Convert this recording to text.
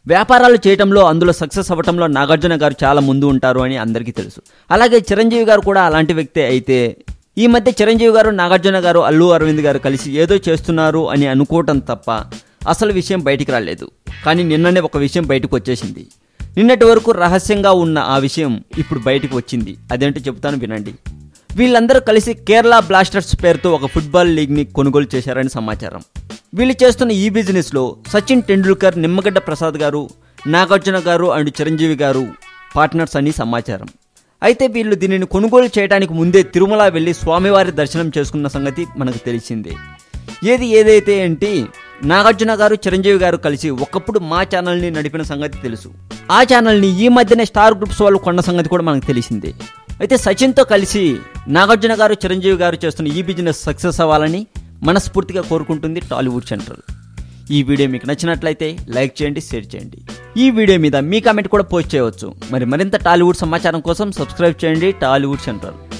వ్యాపారాలు చేయటంలో అందులో సక్సెస్ అవ్వటంలో నాగార్జున గారు చాలా ముందు ఉంటారు అని అందరికీ తెలుసు అలాగే చిరంజీవి గారు కూడా అలాంటి వ్యక్తే అయితే ఈ మధ్య చిరంజీవి గారు నాగార్జున గారు అల్లు అరవింద్ గారు కలిసి ఏదో చేస్తున్నారు అని అనుకోవటం తప్ప అసలు విషయం బయటికి రాలేదు కానీ నిన్ననే ఒక విషయం బయటకు వచ్చేసింది నిన్నటి వరకు రహస్యంగా ఉన్న ఆ విషయం ఇప్పుడు బయటకు వచ్చింది అదేంటో చెబుతాను వినండి వీళ్ళందరూ కలిసి కేరళ బ్లాస్టర్స్ పేరుతో ఒక ఫుట్బాల్ లీగ్ని కొనుగోలు చేశారని సమాచారం వీళ్ళు చేస్తున్న ఈ బిజినెస్లో సచిన్ టెండూల్కర్ నిమ్మగడ్డ ప్రసాద్ గారు నాగార్జున గారు అండ్ చిరంజీవి గారు పార్ట్నర్స్ అని సమాచారం అయితే వీళ్ళు దీనిని కొనుగోలు చేయడానికి ముందే తిరుమల వెళ్ళి స్వామివారి దర్శనం చేసుకున్న సంగతి మనకు తెలిసిందే ఏది ఏదైతే ఏంటి నాగార్జున గారు చిరంజీవి గారు కలిసి ఒకప్పుడు మా ఛానల్ని నడిపిన సంగతి తెలుసు ఆ ఛానల్ని ఈ మధ్యనే స్టార్ గ్రూప్స్ వాళ్ళు కొన్న సంగతి కూడా మనకు తెలిసిందే అయితే సచిన్తో కలిసి నాగార్జున గారు చిరంజీవి గారు చేస్తున్న ఈ బిజినెస్ సక్సెస్ అవ్వాలని మనస్ఫూర్తిగా కోరుకుంటుంది టాలీవుడ్ సెంట్రల్ ఈ వీడియో మీకు నచ్చినట్లయితే లైక్ చేయండి షేర్ చేయండి ఈ వీడియో మీద మీ కామెంట్ కూడా పోస్ట్ చేయవచ్చు మరి మరింత టాలీవుడ్ సమాచారం కోసం సబ్స్క్రైబ్ చేయండి టాలీవుడ్ సెంట్రల్